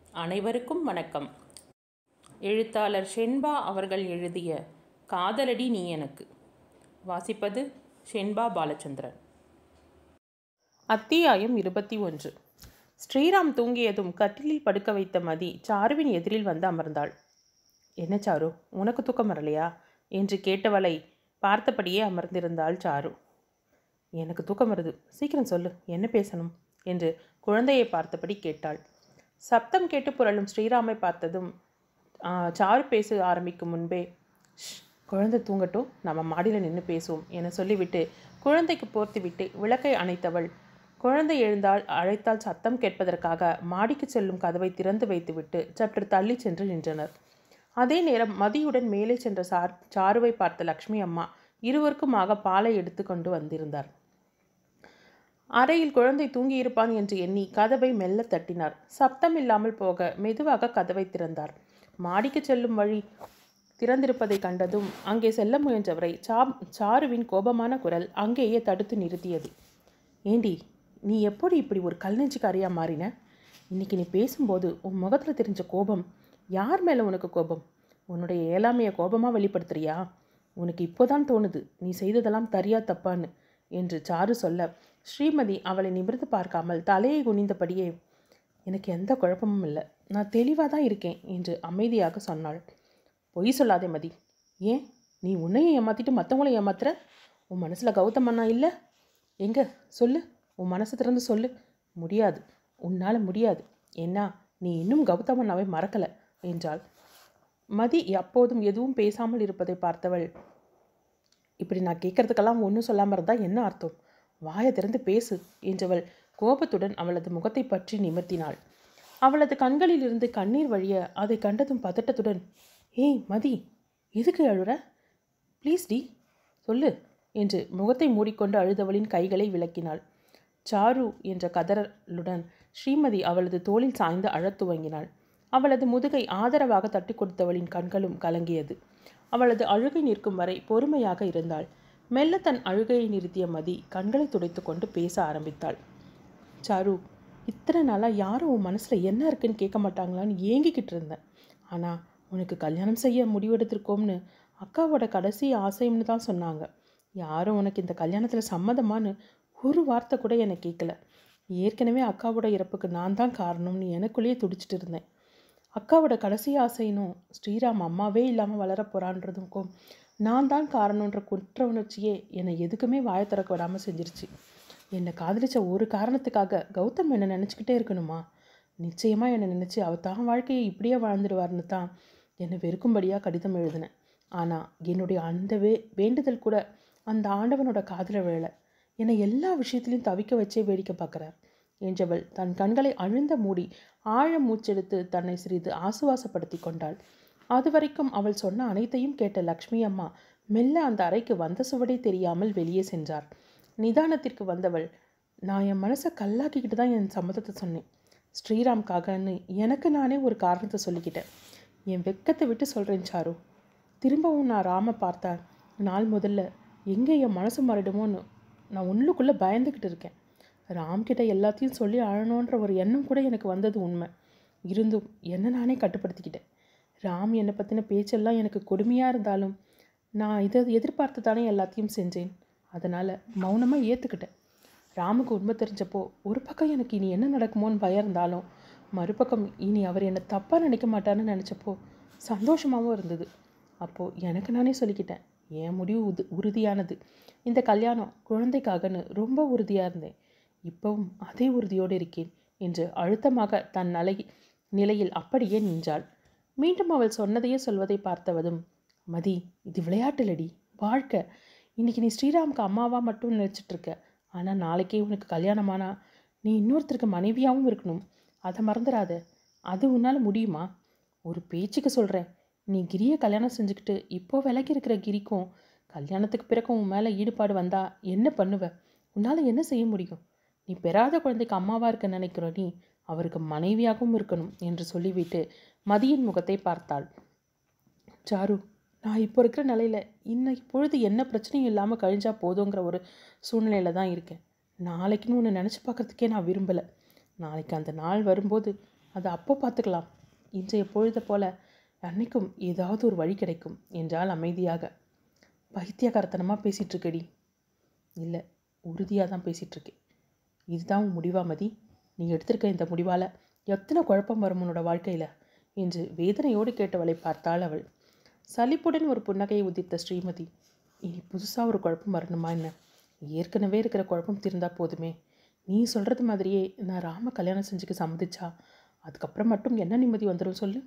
அனைவருக்கும் வணக்கம் எழுத்தாளர் ஷென்பா அவர்கள் எழுதிய காதலடி நீ எனக்கு வாசிப்பது ஷென்பா பாலச்சந்திரன் அத்தியாயம் இருபத்தி ஒன்று ஸ்ரீராம் தூங்கியதும் கட்டிலில் படுக்க வைத்த மதி சாருவின் எதிரில் வந்து அமர்ந்தாள் என்ன சாரு உனக்கு தூக்கம் வரலையா என்று கேட்டவளை பார்த்தபடியே அமர்ந்திருந்தாள் சாரு எனக்கு தூக்கம் வருது சீக்கிரம் சொல்லு என்ன பேசணும் என்று குழந்தையை பார்த்தபடி கேட்டாள் சப்தம் கேட்டு புரளும் ஸ்ரீராமை பார்த்ததும் "ஆ, சாரு பேச ஆரம்பிக்கும் முன்பே "ஷ், குழந்தை தூங்கட்டும் நம்ம மாடியில் நின்று பேசுவோம் என சொல்லிவிட்டு குழந்தைக்கு போர்த்துவிட்டு விளக்கை அணைத்தவள் குழந்தை எழுந்தால் அழைத்தால் சத்தம் கேட்பதற்காக மாடிக்கு செல்லும் கதவை திறந்து வைத்துவிட்டு சற்று தள்ளி சென்று நின்றனர் அதே நேரம் மதியுடன் மேலே சென்ற சார் சாருவை பார்த்த லக்ஷ்மி அம்மா இருவருக்குமாக பாலை எடுத்து கொண்டு வந்திருந்தார் அறையில் குழந்தை தூங்கியிருப்பான் என்று எண்ணி கதவை மெல்ல தட்டினார் சப்தம் இல்லாமல் போக மெதுவாக கதவை திறந்தார் மாடிக்கு செல்லும் வழி திறந்திருப்பதை கண்டதும் அங்கே செல்ல முயன்றவரை சா சாருவின் கோபமான குரல் அங்கேயே தடுத்து நிறுத்தியது ஏண்டி நீ எப்படி இப்படி ஒரு கல் நெஞ்சுக்காரியா மாறின இன்னைக்கு நீ பேசும்போது உன் முகத்தில் தெரிஞ்ச கோபம் யார் மேலே உனக்கு கோபம் உன்னுடைய ஏழாமைய கோபமாக வெளிப்படுத்துறியா உனக்கு இப்போதான் தோணுது நீ செய்ததெல்லாம் தரியா தப்பான்னு என்று சாரு சொல்ல ஸ்ரீமதி அவளை நிமிர்ந்து பார்க்காமல் தலையை குனிந்தபடியே எனக்கு எந்த குழப்பமும் இல்லை நான் தெளிவாக தான் இருக்கேன் என்று அமைதியாக சொன்னாள் பொய் சொல்லாதே மதி ஏன் நீ உன்னையும் ஏமாத்திட்டு மற்றவங்களையும் ஏமாத்துற உன் மனசில் கௌதம் அண்ணா இல்லை எங்க சொல்லு உன் மனசை திறந்து சொல்லு முடியாது உன்னால் முடியாது ஏன்னா நீ இன்னும் கௌதம் அண்ணாவை மறக்கலை என்றாள் மதி அப்போதும் எதுவும் பேசாமல் இருப்பதை பார்த்தவள் இப்படி நான் கேட்கறதுக்கெல்லாம் ஒன்றும் சொல்லாமல் இருந்தால் என்ன அர்த்தம் வாயை திறந்து பேசு என்றவள் கோபத்துடன் அவளது முகத்தை பற்றி நிமிர்த்தினாள் அவளது கண்களில் இருந்து கண்ணீர் வழிய அதை கண்டதும் பதட்டத்துடன் ஏய் மதி எதுக்கு அழுற ப்ளீஸ் டி சொல்லு என்று முகத்தை மூடிக்கொண்டு அழுதவளின் கைகளை விளக்கினாள் சாரு என்ற கதறலுடன் ஸ்ரீமதி அவளது தோளில் சாய்ந்து அழத் துவங்கினாள் அவளது முதுகை ஆதரவாக தட்டி கொடுத்தவளின் கண்களும் கலங்கியது அவளது அழுகை நிற்கும் வரை பொறுமையாக இருந்தாள் மெல்ல தன் அழுகையை நிறுத்திய மதி கண்களை துடைத்து கொண்டு பேச ஆரம்பித்தாள் சாரு இத்தனை நாளாக யாரும் உன் மனசில் என்ன இருக்குன்னு கேட்க மாட்டாங்களான்னு ஏங்கிக்கிட்டு இருந்தேன் ஆனால் உனக்கு கல்யாணம் செய்ய முடிவெடுத்திருக்கோம்னு அக்காவோட கடைசி ஆசைன்னு தான் சொன்னாங்க யாரும் உனக்கு இந்த கல்யாணத்தில் சம்மதமான்னு ஒரு வார்த்தை கூட என்னை கேட்கல ஏற்கனவே அக்காவோட இறப்புக்கு நான் தான் காரணம்னு எனக்குள்ளேயே துடிச்சிட்டு இருந்தேன் அக்காவோட கடைசி ஆசைனும் ஸ்ரீராம் அம்மாவே இல்லாமல் வளர போகிறான்றதுக்கும் நான் தான் காரணன்ற குற்ற உணர்ச்சியே என்னை எதுக்குமே வாயை திறக்க விடாமல் செஞ்சிருச்சு என்னை காதலிச்ச ஒரு காரணத்துக்காக கௌதம் என்னை நினச்சிக்கிட்டே இருக்கணுமா நிச்சயமாக என்னை நினச்சி அவ தான் வாழ்க்கையை இப்படியே வாழ்ந்துடுவார்னு தான் என்னை வெறுக்கும்படியாக கடிதம் எழுதினேன் ஆனால் என்னுடைய அந்த வே வேண்டுதல் கூட அந்த ஆண்டவனோட காதல வேலை என்னை எல்லா விஷயத்திலையும் தவிக்க வச்சே வேடிக்கை பார்க்குறார் என்றவள் தன் கண்களை அழுந்த மூடி ஆழ மூச்செடுத்து தன்னை சிறிது ஆசுவாசப்படுத்தி கொண்டாள் அதுவரைக்கும் அவள் சொன்ன அனைத்தையும் கேட்ட லக்ஷ்மி அம்மா மெல்ல அந்த அறைக்கு வந்த சுவடே தெரியாமல் வெளியே சென்றார் நிதானத்திற்கு வந்தவள் நான் என் மனசை கல்லாக்கிக்கிட்டு தான் என் சம்மதத்தை சொன்னேன் ஸ்ரீராம்காகன்னு எனக்கு நானே ஒரு காரணத்தை சொல்லிக்கிட்டேன் என் வெக்கத்தை விட்டு சொல்கிறேன் சாரு திரும்பவும் நான் ராம பார்த்தேன் நாள் முதல்ல எங்கே என் மனசு மாறிடுமோன்னு நான் உள்ளுக்குள்ளே பயந்துக்கிட்டு இருக்கேன் ராம்கிட்ட எல்லாத்தையும் சொல்லி அழணுன்ற ஒரு எண்ணம் கூட எனக்கு வந்தது உண்மை இருந்தும் என்ன நானே கட்டுப்படுத்திக்கிட்டேன் ராம் என்னை பற்றின பேச்செல்லாம் எனக்கு கொடுமையாக இருந்தாலும் நான் இதை எதிர்பார்த்து தானே எல்லாத்தையும் செஞ்சேன் அதனால் மௌனமாக ஏற்றுக்கிட்டேன் ராமுக்கு உண்மை தெரிஞ்சப்போ ஒரு பக்கம் எனக்கு இனி என்ன நடக்குமோன்னு பயம் இருந்தாலும் மறுபக்கம் இனி அவர் என்னை தப்பாக நினைக்க மாட்டார்னு நினச்சப்போ சந்தோஷமாகவும் இருந்தது அப்போது எனக்கு நானே சொல்லிக்கிட்டேன் என் முடிவு உது உறுதியானது இந்த கல்யாணம் குழந்தைக்காகன்னு ரொம்ப உறுதியாக இருந்தேன் இப்போவும் அதே உறுதியோடு இருக்கேன் என்று அழுத்தமாக தன் நிலை நிலையில் அப்படியே நின்றாள் மீண்டும் அவள் சொன்னதையே சொல்வதை பார்த்தவதும் மதி இது விளையாட்டுலடி வாழ்க்கை இன்னைக்கு நீ ஸ்ரீராமுக்கு அம்மாவா மட்டும் நினச்சிட்டு இருக்க ஆனால் நாளைக்கே உனக்கு கல்யாணமானா நீ இன்னொருத்தருக்கு மனைவியாகவும் இருக்கணும் அதை மறந்துடாத அது உன்னால் முடியுமா ஒரு பேச்சுக்கு சொல்கிறேன் நீ கிரியை கல்யாணம் செஞ்சுக்கிட்டு இப்போ விலகி இருக்கிற கிரிக்கும் கல்யாணத்துக்கு பிறகு உன் மேலே ஈடுபாடு வந்தா என்ன பண்ணுவ உன்னால் என்ன செய்ய முடியும் நீ பெறாத குழந்தைக்கு அம்மாவாக இருக்க நினைக்கிற நீ அவருக்கு மனைவியாகவும் இருக்கணும் என்று சொல்லிவிட்டு மதியின் முகத்தை பார்த்தாள் சாரு நான் இப்போ இருக்கிற நிலையில் இன்னும் இப்பொழுது என்ன பிரச்சனையும் இல்லாமல் கழிஞ்சா போதுங்கிற ஒரு சூழ்நிலையில் தான் இருக்கேன் நாளைக்குன்னு ஒன்று நினச்சி பார்க்குறதுக்கே நான் விரும்பலை நாளைக்கு அந்த நாள் வரும்போது அதை அப்போ பார்த்துக்கலாம் இன்றைய பொழுதை போல அன்னைக்கும் ஏதாவது ஒரு வழி கிடைக்கும் என்றால் அமைதியாக பைத்தியகாரத்தனமாக பேசிகிட்டு இருக்கடி இல்லை உறுதியாக தான் பேசிகிட்டு இருக்கேன் இதுதான் உன் முடிவா மதி நீ எடுத்திருக்க இந்த முடிவால் எத்தனை குழப்பம் வரும் உன்னோட வாழ்க்கையில் என்று வேதனையோடு கேட்டவளை பார்த்தாள் அவள் சலிப்புடன் ஒரு புன்னகையை உதிர்த்த ஸ்ரீமதி இனி புதுசாக ஒரு குழப்பம் வரணுமா என்ன ஏற்கனவே இருக்கிற குழப்பம் தீர்ந்தா போதுமே நீ சொல்கிறது மாதிரியே நான் ராம கல்யாணம் செஞ்சுக்க சம்மதிச்சா அதுக்கப்புறம் மட்டும் என்ன நிம்மதி வந்துடும் சொல்லு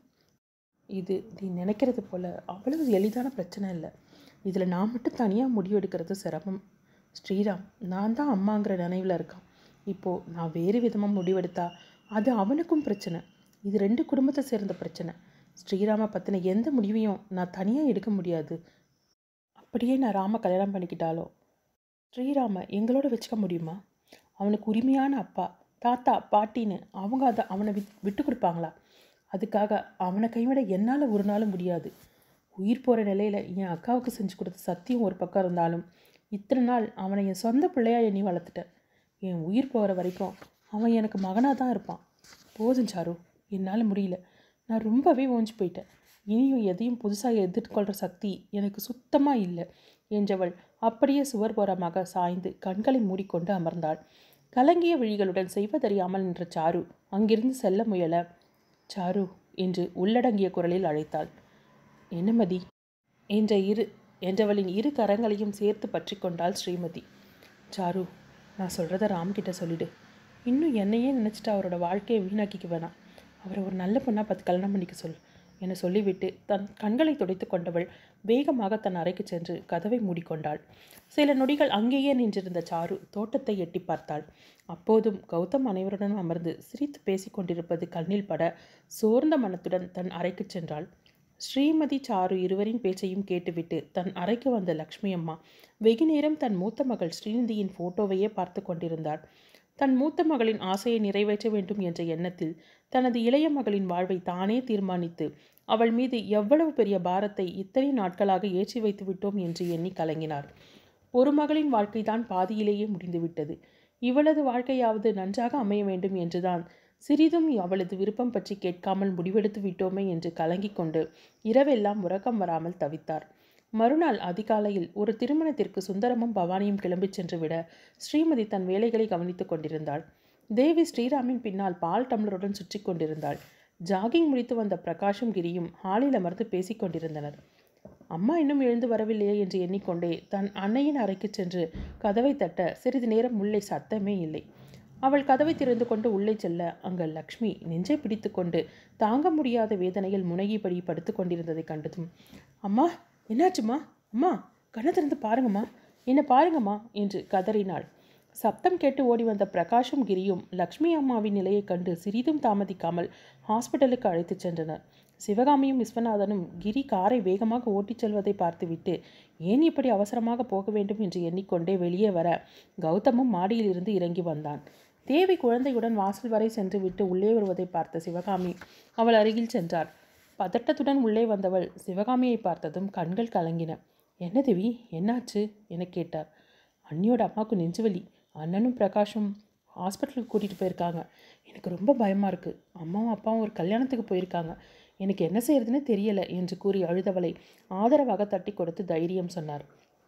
இது நீ நினைக்கிறது போல அவ்வளவு எளிதான பிரச்சனை இல்லை இதில் நான் மட்டும் தனியாக முடிவு எடுக்கிறது சிரமம் ஸ்ரீராம் நான் தான் அம்மாங்கிற நினைவில் இருக்கான் இப்போது நான் வேறு விதமாக முடிவெடுத்தா அது அவனுக்கும் பிரச்சனை இது ரெண்டு குடும்பத்தை சேர்ந்த பிரச்சனை ஸ்ரீராமை பற்றின எந்த முடிவையும் நான் தனியாக எடுக்க முடியாது அப்படியே நான் ராம கல்யாணம் பண்ணிக்கிட்டாலோ ஸ்ரீராமை எங்களோட வச்சுக்க முடியுமா அவனுக்கு உரிமையான அப்பா தாத்தா பாட்டின்னு அவங்க அதை அவனை விட் விட்டு கொடுப்பாங்களா அதுக்காக அவனை கைவிட என்னால் ஒரு நாளும் முடியாது உயிர் போகிற நிலையில் என் அக்காவுக்கு செஞ்சு கொடுத்த சத்தியம் ஒரு பக்கம் இருந்தாலும் இத்தனை நாள் அவனை என் சொந்த பிள்ளையா எண்ணி வளர்த்துட்டேன் என் உயிர் போகிற வரைக்கும் அவன் எனக்கு மகனாக தான் இருப்பான் போதும் சாரு என்னால் முடியல நான் ரொம்பவே ஓஞ்சு போயிட்டேன் இனியும் எதையும் புதுசாக எதிர்கொள்கிற சக்தி எனக்கு சுத்தமாக இல்லை என்றவள் அப்படியே சுவர் போரமாக சாய்ந்து கண்களை மூடிக்கொண்டு அமர்ந்தாள் கலங்கிய விழிகளுடன் செய்வதறியாமல் நின்ற சாரு அங்கிருந்து செல்ல முயல சாரு என்று உள்ளடங்கிய குரலில் அழைத்தாள் என்னமதி என்ற இரு என்றவளின் இரு கரங்களையும் சேர்த்து பற்றி கொண்டாள் ஸ்ரீமதி சாரு நான் சொல்கிறத ராம்கிட்ட சொல்லிடு இன்னும் என்னையே நினச்சிட்டு அவரோட வாழ்க்கையை வீணாக்கிக்க வேணாம் அவரை ஒரு நல்ல பொண்ணாக பார்த்து கல்யாணம் பண்ணிக்க சொல் என சொல்லிவிட்டு தன் கண்களை துடைத்து கொண்டவள் வேகமாக தன் அறைக்கு சென்று கதவை மூடிக்கொண்டாள் சில நொடிகள் அங்கேயே நின்றிருந்த சாரு தோட்டத்தை எட்டி பார்த்தாள் அப்போதும் கௌதம் அனைவருடனும் அமர்ந்து சிரித்து பேசிக் கொண்டிருப்பது கண்ணில் பட சோர்ந்த மனத்துடன் தன் அறைக்கு சென்றாள் ஸ்ரீமதி சாரு இருவரின் பேச்சையும் கேட்டுவிட்டு தன் அறைக்கு வந்த லக்ஷ்மி அம்மா வெகு நேரம் தன் மூத்த மகள் ஸ்ரீநிதியின் போட்டோவையே பார்த்து கொண்டிருந்தாள் தன் மூத்த மகளின் ஆசையை நிறைவேற்ற வேண்டும் என்ற எண்ணத்தில் தனது இளைய மகளின் வாழ்வை தானே தீர்மானித்து அவள் மீது எவ்வளவு பெரிய பாரத்தை இத்தனை நாட்களாக ஏற்றி வைத்து விட்டோம் என்று எண்ணி கலங்கினார் ஒரு மகளின் வாழ்க்கைதான் பாதியிலேயே முடிந்துவிட்டது இவளது வாழ்க்கையாவது நன்றாக அமைய வேண்டும் என்றுதான் சிறிதும் அவளது விருப்பம் பற்றி கேட்காமல் முடிவெடுத்து விட்டோமே என்று கலங்கிக் கொண்டு இரவெல்லாம் உறக்கம் வராமல் தவித்தார் மறுநாள் அதிகாலையில் ஒரு திருமணத்திற்கு சுந்தரமும் பவானியும் கிளம்பிச் சென்று விட ஸ்ரீமதி தன் வேலைகளை கவனித்துக் கொண்டிருந்தாள் தேவி ஸ்ரீராமின் பின்னால் பால் டம்ளருடன் சுற்றி கொண்டிருந்தாள் ஜாகிங் முடித்து வந்த பிரகாஷும் கிரியும் ஹாலில் அமர்ந்து பேசிக் கொண்டிருந்தனர் அம்மா இன்னும் எழுந்து வரவில்லையே என்று எண்ணிக்கொண்டே தன் அன்னையின் அறைக்கு சென்று கதவை தட்ட சிறிது நேரம் உள்ளே சத்தமே இல்லை அவள் கதவை திறந்து கொண்டு உள்ளே செல்ல அங்கு லக்ஷ்மி நெஞ்சை பிடித்துக்கொண்டு தாங்க முடியாத வேதனையில் முனகிப்படி படுத்து கொண்டிருந்ததை கண்டதும் அம்மா என்னாச்சும்மா அம்மா கண்ணை திறந்து பாருங்கம்மா என்ன பாருங்கம்மா என்று கதறினாள் சப்தம் கேட்டு ஓடி வந்த பிரகாஷும் கிரியும் லக்ஷ்மி அம்மாவின் நிலையை கண்டு சிறிதும் தாமதிக்காமல் ஹாஸ்பிட்டலுக்கு அழைத்துச் சென்றனர் சிவகாமியும் விஸ்வநாதனும் கிரி காரை வேகமாக ஓட்டிச் செல்வதை பார்த்துவிட்டு ஏன் இப்படி அவசரமாக போக வேண்டும் என்று எண்ணிக்கொண்டே வெளியே வர கௌதமும் மாடியில் இருந்து இறங்கி வந்தான் தேவி குழந்தையுடன் வாசல் வரை சென்று விட்டு உள்ளே வருவதை பார்த்த சிவகாமி அவள் அருகில் சென்றார் பதட்டத்துடன் உள்ளே வந்தவள் சிவகாமியை பார்த்ததும் கண்கள் கலங்கின என்ன தேவி என்னாச்சு என கேட்டார் அண்ணியோட அம்மாவுக்கு நெஞ்சுவலி அண்ணனும் பிரகாஷும் ஹாஸ்பிட்டலுக்கு கூட்டிகிட்டு போயிருக்காங்க எனக்கு ரொம்ப பயமாக இருக்குது அம்மாவும் அப்பாவும் ஒரு கல்யாணத்துக்கு போயிருக்காங்க எனக்கு என்ன செய்யறதுன்னு தெரியலை என்று கூறி அழுதவளை ஆதரவாக தட்டி கொடுத்து தைரியம் சொன்னார்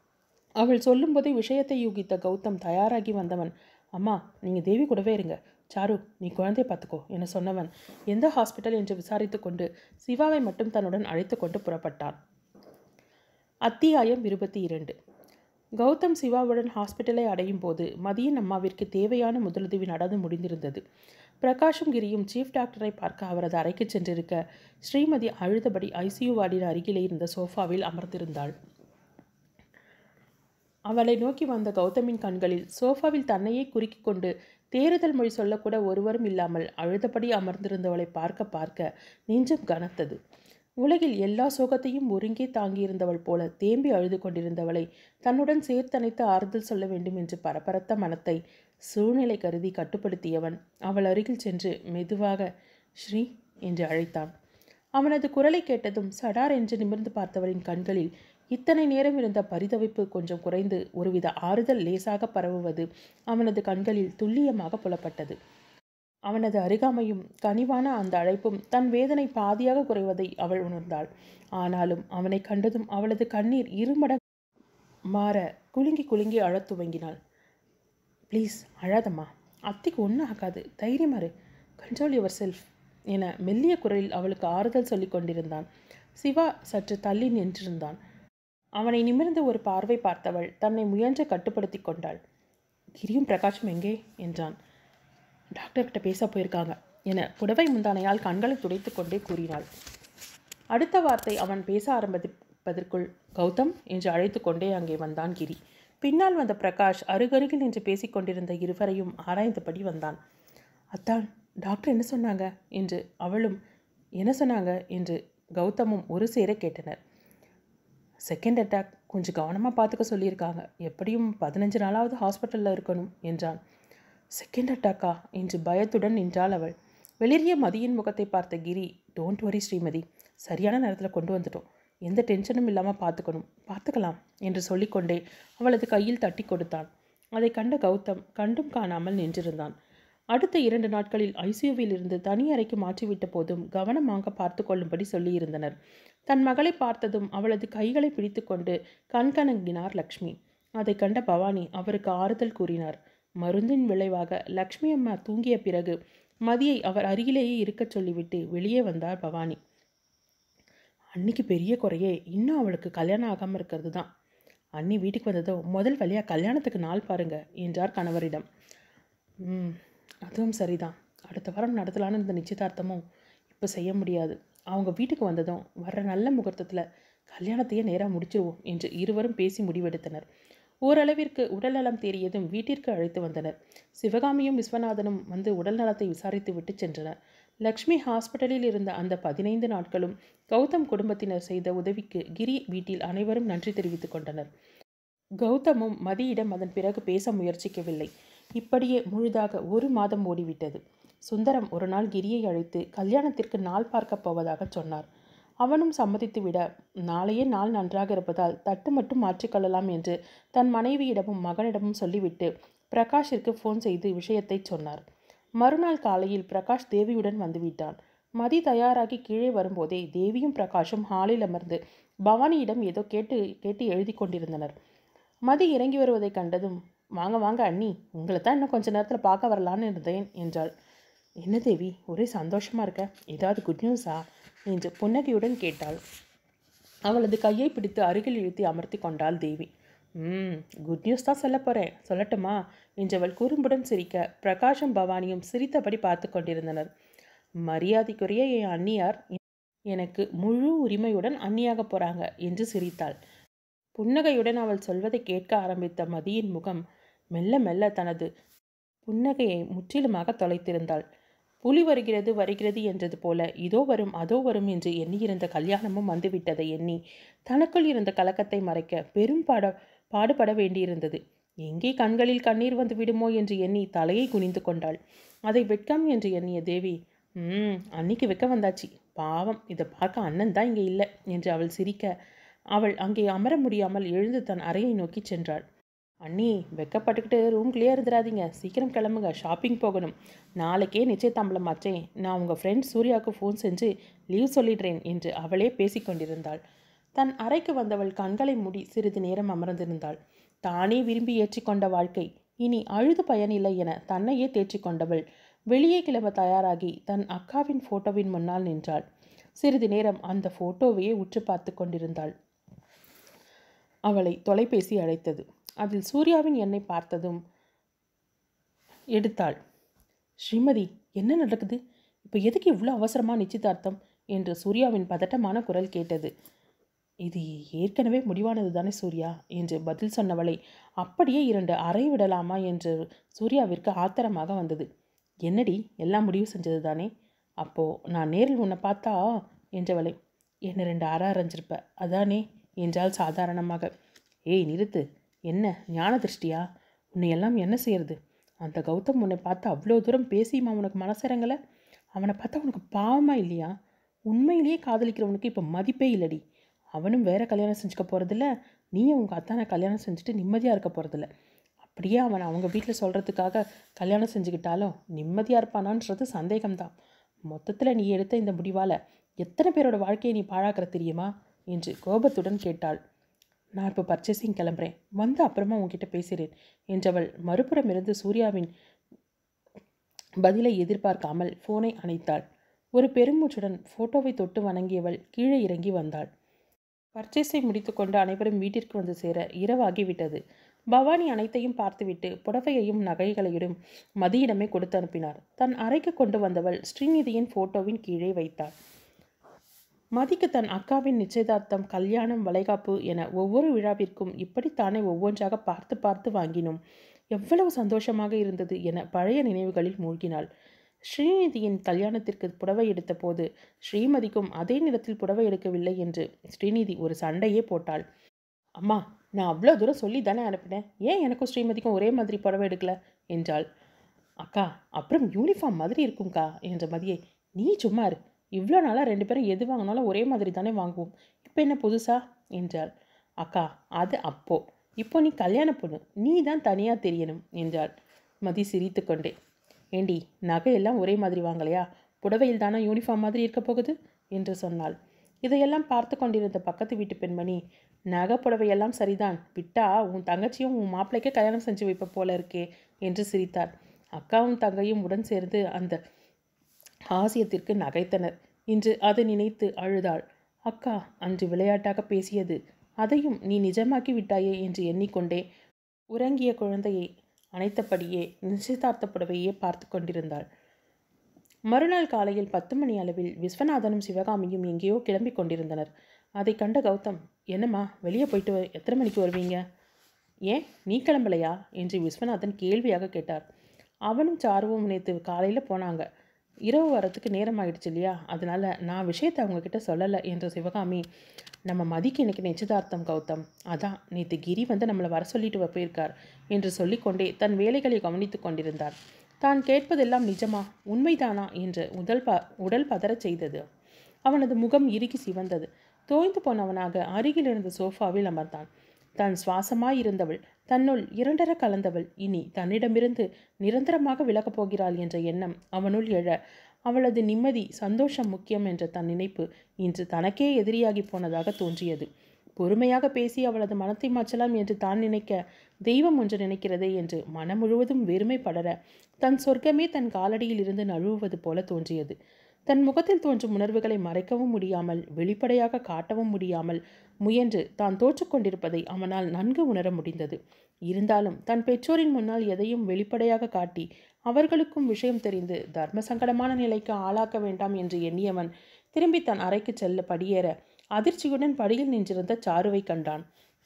அவள் சொல்லும்போதே விஷயத்தை யூகித்த கௌதம் தயாராகி வந்தவன் அம்மா நீங்கள் தேவி கூடவே இருங்க சாரு நீ குழந்தைய பார்த்துக்கோ என சொன்னவன் எந்த ஹாஸ்பிட்டல் என்று விசாரித்து கொண்டு சிவாவை மட்டும் தன்னுடன் அழைத்து கொண்டு புறப்பட்டான் அத்தியாயம் இருபத்தி இரண்டு கௌதம் சிவாவுடன் ஹாஸ்பிட்டலை அடையும் போது மதியன் அம்மாவிற்கு தேவையான முதலுதவி நடந்து முடிந்திருந்தது பிரகாஷும் கிரியும் சீஃப் டாக்டரை பார்க்க அவரது அறைக்கு சென்றிருக்க ஸ்ரீமதி அழுதபடி ஐசியூ வார்டின் அருகிலே இருந்த சோஃபாவில் அமர்ந்திருந்தாள் அவளை நோக்கி வந்த கௌதமின் கண்களில் சோஃபாவில் தன்னையே குறுக்கிக் கொண்டு தேறுதல் மொழி சொல்லக்கூட ஒருவரும் இல்லாமல் அழுதபடி அமர்ந்திருந்தவளை பார்க்க பார்க்க நெஞ்சம் கனத்தது உலகில் எல்லா சோகத்தையும் ஒருங்கே தாங்கியிருந்தவள் போல தேம்பி அழுது கொண்டிருந்தவளை தன்னுடன் சேர்த்தணைத்து ஆறுதல் சொல்ல வேண்டும் என்று பரபரத்த மனத்தை சூழ்நிலை கருதி கட்டுப்படுத்தியவன் அவள் அருகில் சென்று மெதுவாக ஸ்ரீ என்று அழைத்தான் அவனது குரலை கேட்டதும் சடார் என்று நிமிர்ந்து பார்த்தவளின் கண்களில் இத்தனை நேரம் இருந்த பரிதவிப்பு கொஞ்சம் குறைந்து ஒருவித ஆறுதல் லேசாக பரவுவது அவனது கண்களில் துல்லியமாக புலப்பட்டது அவனது அருகாமையும் கனிவான அந்த அழைப்பும் தன் வேதனை பாதியாக குறைவதை அவள் உணர்ந்தாள் ஆனாலும் அவனை கண்டதும் அவளது கண்ணீர் இருமட மாற குலுங்கி குலுங்கி அழத் துவங்கினாள் ப்ளீஸ் அழாதம்மா அத்திக்கு ஒன்றும் ஆகாது தைரியமாரு கண்ட்ரோல் யுவர் செல்ஃப் என மெல்லிய குரலில் அவளுக்கு ஆறுதல் சொல்லிக் கொண்டிருந்தான் சிவா சற்று தள்ளி நின்றிருந்தான் அவனை நிமிர்ந்து ஒரு பார்வை பார்த்தவள் தன்னை முயன்று கட்டுப்படுத்தி கொண்டாள் கிரியும் பிரகாஷும் எங்கே என்றான் டாக்டர்கிட்ட பேச போயிருக்காங்க என புடவை முந்தானையால் கண்களை துடைத்து கொண்டே கூறினாள் அடுத்த வார்த்தை அவன் பேச ஆரம்பிப்பதற்குள் கௌதம் என்று அழைத்து கொண்டே அங்கே வந்தான் கிரி பின்னால் வந்த பிரகாஷ் அருகருகில் நின்று பேசிக் கொண்டிருந்த இருவரையும் ஆராய்ந்தபடி வந்தான் அத்தான் டாக்டர் என்ன சொன்னாங்க என்று அவளும் என்ன சொன்னாங்க என்று கௌதமும் ஒரு சேர கேட்டனர் செகண்ட் அட்டாக் கொஞ்சம் கவனமாக பார்த்துக்க சொல்லியிருக்காங்க எப்படியும் பதினஞ்சு நாளாவது ஹாஸ்பிட்டலில் இருக்கணும் என்றான் செகண்ட் அட்டாக்கா என்று பயத்துடன் நின்றாள் அவள் வெளிரிய மதியின் முகத்தை பார்த்த கிரி டோன்ட் வரி ஸ்ரீமதி சரியான நேரத்தில் கொண்டு வந்துட்டோம் எந்த டென்ஷனும் இல்லாமல் பார்த்துக்கணும் பார்த்துக்கலாம் என்று சொல்லிக்கொண்டே அவளது கையில் தட்டி கொடுத்தான் அதை கண்ட கௌதம் கண்டும் காணாமல் நின்றிருந்தான் அடுத்த இரண்டு நாட்களில் ஐசியூவில் இருந்து தனி அறைக்கு மாற்றிவிட்ட போதும் கவனமாக பார்த்து கொள்ளும்படி சொல்லியிருந்தனர் தன் மகளை பார்த்ததும் அவளது கைகளை பிடித்துக்கொண்டு கண்கணங்கினார் லக்ஷ்மி அதை கண்ட பவானி அவருக்கு ஆறுதல் கூறினார் மருந்தின் விளைவாக லக்ஷ்மி அம்மா தூங்கிய பிறகு மதியை அவர் அருகிலேயே இருக்கச் சொல்லிவிட்டு வெளியே வந்தார் பவானி அன்னிக்கு பெரிய குறையே இன்னும் அவளுக்கு கல்யாணம் ஆகாமல் இருக்கிறது தான் அண்ணி வீட்டுக்கு வந்ததும் முதல் வழியாக கல்யாணத்துக்கு நாள் பாருங்க என்றார் கணவரிடம் ம் அதுவும் சரிதான் அடுத்த வாரம் நடத்தலான்னு இருந்த நிச்சயதார்த்தமும் இப்போ செய்ய முடியாது அவங்க வீட்டுக்கு வந்ததும் வர்ற நல்ல முகூர்த்தத்தில் கல்யாணத்தையே நேராக முடிச்சிருவோம் என்று இருவரும் பேசி முடிவெடுத்தனர் ஓரளவிற்கு உடல்நலம் தேறியதும் வீட்டிற்கு அழைத்து வந்தனர் சிவகாமியும் விஸ்வநாதனும் வந்து உடல் நலத்தை விசாரித்து விட்டு சென்றனர் லக்ஷ்மி ஹாஸ்பிட்டலில் இருந்த அந்த பதினைந்து நாட்களும் கௌதம் குடும்பத்தினர் செய்த உதவிக்கு கிரி வீட்டில் அனைவரும் நன்றி தெரிவித்துக் கொண்டனர் கௌதமும் மதியிடம் அதன் பிறகு பேச முயற்சிக்கவில்லை இப்படியே முழுதாக ஒரு மாதம் ஓடிவிட்டது சுந்தரம் ஒரு நாள் கிரியை அழைத்து கல்யாணத்திற்கு நாள் பார்க்கப் போவதாக சொன்னார் அவனும் சம்மதித்துவிட நாளையே நாள் நன்றாக இருப்பதால் தட்டு மட்டும் மாற்றிக்கொள்ளலாம் என்று தன் மனைவியிடமும் மகனிடமும் சொல்லிவிட்டு பிரகாஷிற்கு ஃபோன் செய்து விஷயத்தை சொன்னார் மறுநாள் காலையில் பிரகாஷ் தேவியுடன் வந்துவிட்டான் மதி தயாராகி கீழே வரும்போதே தேவியும் பிரகாஷும் ஹாலில் அமர்ந்து பவானியிடம் ஏதோ கேட்டு கேட்டு எழுதி கொண்டிருந்தனர் மதி இறங்கி வருவதை கண்டதும் வாங்க வாங்க அண்ணி உங்களை தான் இன்னும் கொஞ்ச நேரத்தில் பார்க்க வரலான்னு இருந்தேன் என்றாள் என்ன தேவி ஒரே சந்தோஷமா இருக்க ஏதாவது குட் நியூஸா என்று புன்னகையுடன் கேட்டாள் அவளது கையை பிடித்து அருகில் இழுத்து அமர்த்தி கொண்டாள் தேவி ம் குட் நியூஸ் தான் சொல்ல போகிறேன் சொல்லட்டுமா என்றவள் குறும்புடன் சிரிக்க பிரகாஷும் பவானியும் சிரித்தபடி பார்த்து கொண்டிருந்தனர் மரியாதைக்குரிய என் அண்ணியார் எனக்கு முழு உரிமையுடன் அண்ணியாக போகிறாங்க என்று சிரித்தாள் புன்னகையுடன் அவள் சொல்வதை கேட்க ஆரம்பித்த மதியின் முகம் மெல்ல மெல்ல தனது புன்னகையை முற்றிலுமாக தொலைத்திருந்தாள் புலி வருகிறது வருகிறது என்றது போல இதோ வரும் அதோ வரும் என்று எண்ணியிருந்த கல்யாணமும் வந்துவிட்டதை எண்ணி தனக்குள் இருந்த கலக்கத்தை மறைக்க பெரும் பாட பாடுபட வேண்டியிருந்தது எங்கே கண்களில் கண்ணீர் வந்து விடுமோ என்று எண்ணி தலையை குனிந்து கொண்டாள் அதை வெட்கம் என்று எண்ணிய தேவி ம் அன்னைக்கு வெக்க வந்தாச்சு பாவம் இதை பார்க்க அண்ணன் தான் இங்கே இல்லை என்று அவள் சிரிக்க அவள் அங்கே அமர முடியாமல் எழுந்து தன் அறையை நோக்கி சென்றாள் அண்ணி வெக்கப்பட்டுக்கிட்டு ரூம்குள்ளேயே இருந்துடாதீங்க சீக்கிரம் கிளம்புங்க ஷாப்பிங் போகணும் நாளைக்கே நிச்சயதாம்பலம் ஆச்சே நான் உங்கள் ஃப்ரெண்ட் சூர்யாவுக்கு ஃபோன் செஞ்சு லீவ் சொல்லிடுறேன் என்று அவளே பேசிக்கொண்டிருந்தாள் தன் அறைக்கு வந்தவள் கண்களை மூடி சிறிது நேரம் அமர்ந்திருந்தாள் தானே விரும்பி ஏற்றிக்கொண்ட வாழ்க்கை இனி அழுது பயனில்லை என தன்னையே தேற்றிக்கொண்டவள் வெளியே கிளம்ப தயாராகி தன் அக்காவின் ஃபோட்டோவின் முன்னால் நின்றாள் சிறிது நேரம் அந்த ஃபோட்டோவையே உற்று பார்த்து கொண்டிருந்தாள் அவளை தொலைபேசி அழைத்தது அதில் சூர்யாவின் எண்ணை பார்த்ததும் எடுத்தாள் ஸ்ரீமதி என்ன நடக்குது இப்போ எதுக்கு இவ்வளோ அவசரமாக நிச்சயதார்த்தம் என்று சூர்யாவின் பதட்டமான குரல் கேட்டது இது ஏற்கனவே முடிவானது தானே சூர்யா என்று பதில் சொன்னவளை அப்படியே இரண்டு அறை விடலாமா என்று சூர்யாவிற்கு ஆத்திரமாக வந்தது என்னடி எல்லாம் முடிவு செஞ்சது தானே அப்போது நான் நேரில் உன்னை பார்த்தா என்றவளை என்ன ரெண்டு அற அரைஞ்சிருப்ப அதானே என்றால் சாதாரணமாக ஏய் நிறுத்து என்ன ஞான திருஷ்டியா உன்னை எல்லாம் என்ன செய்யறது அந்த கௌதம் உன்னை பார்த்து அவ்வளோ தூரம் பேசியுமா உனக்கு மனசிறங்கலை அவனை பார்த்தா உனக்கு பாவமாக இல்லையா உண்மையிலேயே காதலிக்கிறவனுக்கு இப்போ மதிப்பே இல்லடி அவனும் வேற கல்யாணம் செஞ்சுக்க போகிறதில்ல நீயும் உங்கள் அத்தானை கல்யாணம் செஞ்சுட்டு நிம்மதியாக இருக்க போகிறதில்ல அப்படியே அவன் அவங்க வீட்டில் சொல்கிறதுக்காக கல்யாணம் செஞ்சுக்கிட்டாலும் நிம்மதியாக இருப்பானான்றது சந்தேகம்தான் மொத்தத்தில் நீ எடுத்த இந்த முடிவால் எத்தனை பேரோட வாழ்க்கையை நீ பாழாக்கிற தெரியுமா என்று கோபத்துடன் கேட்டாள் நான் இப்போ பர்ச்சேசிங் கிளம்புறேன் வந்து அப்புறமா உன்கிட்ட பேசுகிறேன் என்றவள் மறுபுறம் இருந்து சூர்யாவின் பதிலை எதிர்பார்க்காமல் ஃபோனை அணைத்தாள் ஒரு பெருமூச்சுடன் ஃபோட்டோவை தொட்டு வணங்கியவள் கீழே இறங்கி வந்தாள் பர்ச்சேஸை முடித்துக்கொண்டு அனைவரும் வீட்டிற்கு வந்து சேர இரவாகிவிட்டது பவானி அனைத்தையும் பார்த்துவிட்டு புடவையையும் நகைகளையும் மதியிடமே கொடுத்து அனுப்பினார் தன் அறைக்கு கொண்டு வந்தவள் ஸ்ரீநிதியின் ஃபோட்டோவின் கீழே வைத்தாள் மதிக்கு தன் அக்காவின் நிச்சயதார்த்தம் கல்யாணம் வளைகாப்பு என ஒவ்வொரு விழாவிற்கும் இப்படித்தானே ஒவ்வொன்றாக பார்த்து பார்த்து வாங்கினோம் எவ்வளவு சந்தோஷமாக இருந்தது என பழைய நினைவுகளில் மூழ்கினாள் ஸ்ரீநிதியின் கல்யாணத்திற்கு புடவை எடுத்த போது ஸ்ரீமதிக்கும் அதே நிறத்தில் புடவை எடுக்கவில்லை என்று ஸ்ரீநிதி ஒரு சண்டையே போட்டாள் அம்மா நான் அவ்வளோ தூரம் சொல்லி தானே அனுப்பினேன் ஏன் எனக்கும் ஸ்ரீமதிக்கும் ஒரே மாதிரி புடவை எடுக்கல என்றாள் அக்கா அப்புறம் யூனிஃபார்ம் மாதிரி இருக்கும்க்கா என்ற மதியை நீ சும்மா இரு இவ்வளோ நாளாக ரெண்டு பேரும் எது வாங்கினாலும் ஒரே மாதிரி தானே வாங்குவோம் இப்போ என்ன புதுசா என்றாள் அக்கா அது அப்போ இப்போ நீ கல்யாண பொண்ணு நீ தான் தனியாக தெரியணும் என்றாள் மதி சிரித்து கொண்டே ஏண்டி நகையெல்லாம் ஒரே மாதிரி வாங்கலையா புடவையில் தானே யூனிஃபார்ம் மாதிரி இருக்க போகுது என்று சொன்னாள் இதையெல்லாம் பார்த்து கொண்டிருந்த பக்கத்து வீட்டு பெண்மணி நகை புடவையெல்லாம் சரிதான் விட்டா உன் தங்கச்சியும் உன் மாப்பிள்ளைக்கே கல்யாணம் செஞ்சு வைப்ப போல இருக்கே என்று சிரித்தார் அக்காவும் தங்கையும் உடன் சேர்ந்து அந்த ஹாசியத்திற்கு நகைத்தனர் இன்று அதை நினைத்து அழுதாள் அக்கா அன்று விளையாட்டாக பேசியது அதையும் நீ நிஜமாக்கி விட்டாயே என்று எண்ணிக்கொண்டே உறங்கிய குழந்தையை அணைத்தபடியே நிச்சயதார்த்த புடவையே பார்த்து கொண்டிருந்தாள் மறுநாள் காலையில் பத்து மணி அளவில் விஸ்வநாதனும் சிவகாமியும் எங்கேயோ கிளம்பி கொண்டிருந்தனர் அதை கண்ட கௌதம் என்னம்மா வெளியே போயிட்டு வ- எத்தனை மணிக்கு வருவீங்க ஏன் நீ கிளம்பலையா என்று விஸ்வநாதன் கேள்வியாக கேட்டார் அவனும் சாருவும் நேற்று காலையில் போனாங்க இரவு வரத்துக்கு நேரம் ஆயிடுச்சு இல்லையா அதனால நான் விஷயத்தை அவங்கக்கிட்ட சொல்லலை என்ற சிவகாமி நம்ம மதிக்கு இன்னைக்கு நிச்சயதார்த்தம் கௌதம் அதான் நேற்று கிரி வந்து நம்மளை வர சொல்லிட்டு வ- போயிருக்கார் என்று சொல்லிக்கொண்டே தன் வேலைகளை கவனித்துக் கொண்டிருந்தார் தான் கேட்பதெல்லாம் நிஜமா உண்மைதானா என்று உடல் ப உடல் பதறச் செய்தது அவனது முகம் இறுகி சிவந்தது தோய்ந்து போனவனாக அருகில் இருந்த சோஃபாவில் அமர்ந்தான் தான் சுவாசமாய் இருந்தவள் தன்னுள் இரண்டர கலந்தவள் இனி தன்னிடமிருந்து நிரந்தரமாக விலகப் போகிறாள் என்ற எண்ணம் அவனுள் எழ அவளது நிம்மதி சந்தோஷம் முக்கியம் என்ற தன் நினைப்பு இன்று தனக்கே எதிரியாகி போனதாக தோன்றியது பொறுமையாக பேசி அவளது மனத்தை மாற்றலாம் என்று தான் நினைக்க தெய்வம் ஒன்று நினைக்கிறதே என்று மனம் முழுவதும் வெறுமை படர தன் சொர்க்கமே தன் காலடியில் இருந்து நழுவுவது போல தோன்றியது தன் முகத்தில் தோன்றும் உணர்வுகளை மறைக்கவும் முடியாமல் வெளிப்படையாக காட்டவும் முடியாமல் முயன்று தான் தோற்றுக்கொண்டிருப்பதை அவனால் நன்கு உணர முடிந்தது இருந்தாலும் தன் பெற்றோரின் முன்னால் எதையும் வெளிப்படையாக காட்டி அவர்களுக்கும் விஷயம் தெரிந்து தர்ம சங்கடமான நிலைக்கு ஆளாக்க வேண்டாம் என்று எண்ணியவன் திரும்பி தன் அறைக்கு செல்ல படியேற அதிர்ச்சியுடன் படியில் நின்றிருந்த சாருவை கண்டான்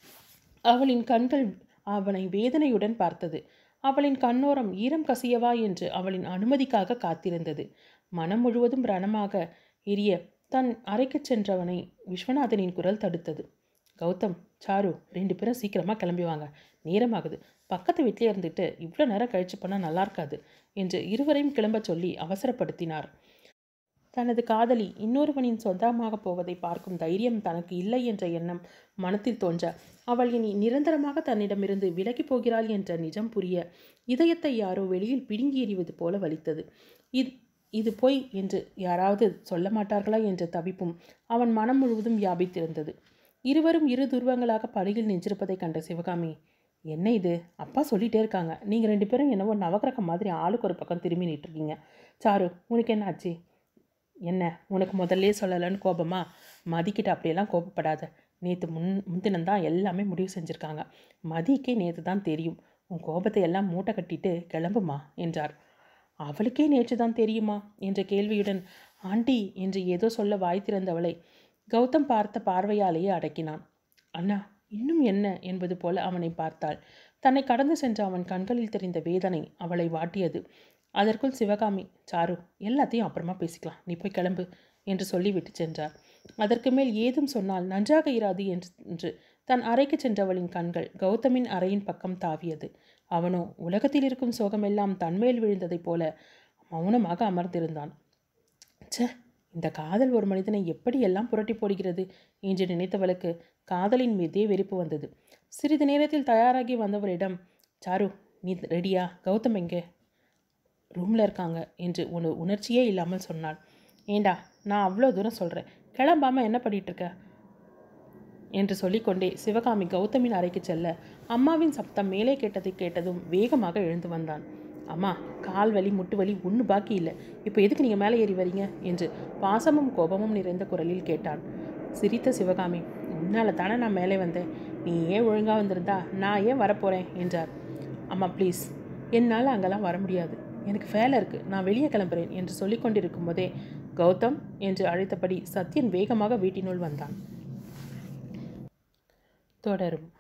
அவளின் கண்கள் அவனை வேதனையுடன் பார்த்தது அவளின் கண்ணோரம் ஈரம் கசியவா என்று அவளின் அனுமதிக்காக காத்திருந்தது மனம் முழுவதும் ரணமாக எரிய தன் அறைக்குச் சென்றவனை விஸ்வநாதனின் குரல் தடுத்தது கௌதம் சாரு ரெண்டு பேரும் சீக்கிரமாக கிளம்பி வாங்க நேரமாகுது பக்கத்து வீட்டிலே இருந்துட்டு இவ்வளோ நேரம் கழிச்சு போனால் நல்லா இருக்காது என்று இருவரையும் கிளம்பச் சொல்லி அவசரப்படுத்தினார் தனது காதலி இன்னொருவனின் சொந்தமாக போவதை பார்க்கும் தைரியம் தனக்கு இல்லை என்ற எண்ணம் மனத்தில் தோன்ற அவள் இனி நிரந்தரமாக தன்னிடமிருந்து விலகி போகிறாள் என்ற நிஜம் புரிய இதயத்தை யாரோ வெளியில் பிடுங்கி எறிவது போல வலித்தது இது இது பொய் என்று யாராவது சொல்ல மாட்டார்களா என்ற தவிப்பும் அவன் மனம் முழுவதும் வியாபித்திருந்தது இருவரும் இரு துருவங்களாக படியில் நின்றிருப்பதை கண்ட சிவகாமி என்ன இது அப்பா சொல்லிட்டே இருக்காங்க நீங்கள் ரெண்டு பேரும் என்னவோ நவக்கிரகம் மாதிரி ஆளுக்கு ஒரு பக்கம் திரும்பி நின்றுருக்கீங்க சாரு உனக்கு என்ன ஆச்சு என்ன உனக்கு முதல்லே சொல்லலைன்னு கோபமா மதிக்கிட்ட அப்படியெல்லாம் கோபப்படாத நேற்று முன் முன்தினம்தான் எல்லாமே முடிவு செஞ்சுருக்காங்க மதிக்கே நேற்று தான் தெரியும் உன் கோபத்தை எல்லாம் மூட்டை கட்டிட்டு கிளம்புமா என்றார் அவளுக்கே நேற்று தான் தெரியுமா என்ற கேள்வியுடன் ஆண்டி என்று ஏதோ சொல்ல வாய் திறந்தவளை கௌதம் பார்த்த பார்வையாலேயே அடக்கினான் அண்ணா இன்னும் என்ன என்பது போல அவனை பார்த்தாள் தன்னை கடந்து சென்ற அவன் கண்களில் தெரிந்த வேதனை அவளை வாட்டியது அதற்குள் சிவகாமி சாரு எல்லாத்தையும் அப்புறமா பேசிக்கலாம் நீ போய் கிளம்பு என்று சொல்லிவிட்டு சென்றார் அதற்கு மேல் ஏதும் சொன்னால் நன்றாக இராது என்று என்று தன் அறைக்கு சென்றவளின் கண்கள் கௌதமின் அறையின் பக்கம் தாவியது அவனோ உலகத்தில் இருக்கும் சோகமெல்லாம் தன்மேல் விழுந்ததைப் போல மௌனமாக அமர்ந்திருந்தான் ச்சே இந்த காதல் ஒரு மனிதனை எப்படியெல்லாம் புரட்டி போடுகிறது என்று நினைத்தவளுக்கு காதலின் மீதே வெறுப்பு வந்தது சிறிது நேரத்தில் தயாராகி வந்தவரிடம் சாரு நீ ரெடியா கௌதம் எங்கே ரூமில் இருக்காங்க என்று ஒரு உணர்ச்சியே இல்லாமல் சொன்னாள் ஏண்டா நான் அவ்வளோ தூரம் சொல்கிறேன் கிளம்பாமல் என்ன பண்ணிட்டு இருக்க என்று சொல்லிக்கொண்டே சிவகாமி கௌதமின் அறைக்கு செல்ல அம்மாவின் சப்தம் மேலே கேட்டதை கேட்டதும் வேகமாக எழுந்து வந்தான் அம்மா கால் வலி முட்டு வலி ஒன்று பாக்கி இல்லை இப்போ எதுக்கு நீங்கள் மேலே ஏறி வரீங்க என்று பாசமும் கோபமும் நிறைந்த குரலில் கேட்டான் சிரித்த சிவகாமி உன்னால தானே நான் மேலே வந்தேன் நீ ஏன் ஒழுங்காக வந்திருந்தா நான் ஏன் வரப்போகிறேன் என்றார் அம்மா ப்ளீஸ் என்னால் அங்கெல்லாம் வர முடியாது எனக்கு வேலை இருக்குது நான் வெளியே கிளம்புறேன் என்று சொல்லிக்கொண்டிருக்கும் போதே கௌதம் என்று அழைத்தபடி சத்யன் வேகமாக வீட்டினுள் வந்தான் தொடரும்